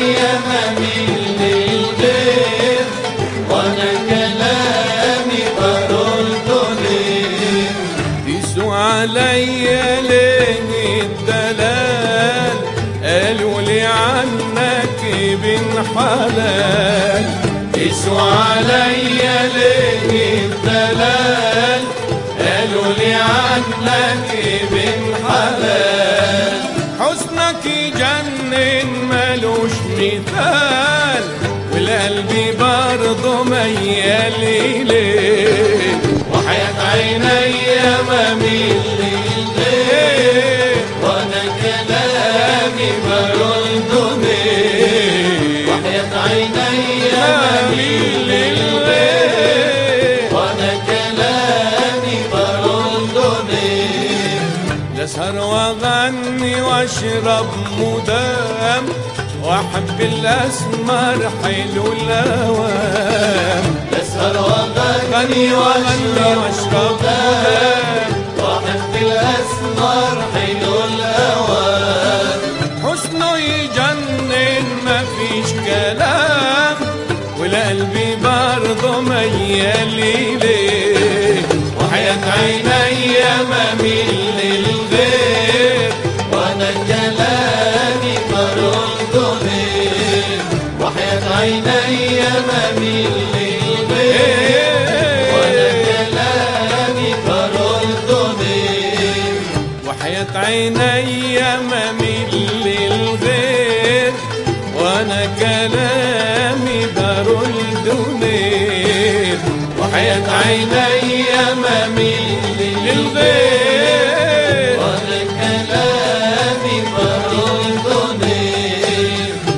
عيني مميل للغير وانا كلامي برد ليه قيسوا عليا ليه الدلال قالوا لي عنك ابن حلال قسوا عليا ليه الدلال قالوا لي عنك ابن حلال حسنك يجنن ملوش مثال والقلب برضه ميال إليه وحياة عيني مميل للغير وانا كلامي برد ليه وحياة عيني مميل للغير وانا كلامي برد ليه لاسهر واغني واشرب مدام واحب الاسمر حلو الاوام اسهر واغني غني واغني واشرب مدام واحب الاسمر حلو الاوان حسنه يجنن مفيش كلام والقلب برضه ميال إليه وحياة عيني مميل للغير وانا كلامي برد ليه وحياة عيني مميل للغير وانا كلامي برد ليه وحياة عيني مميل للغير وانا كلامي برد ليه وحياة عيني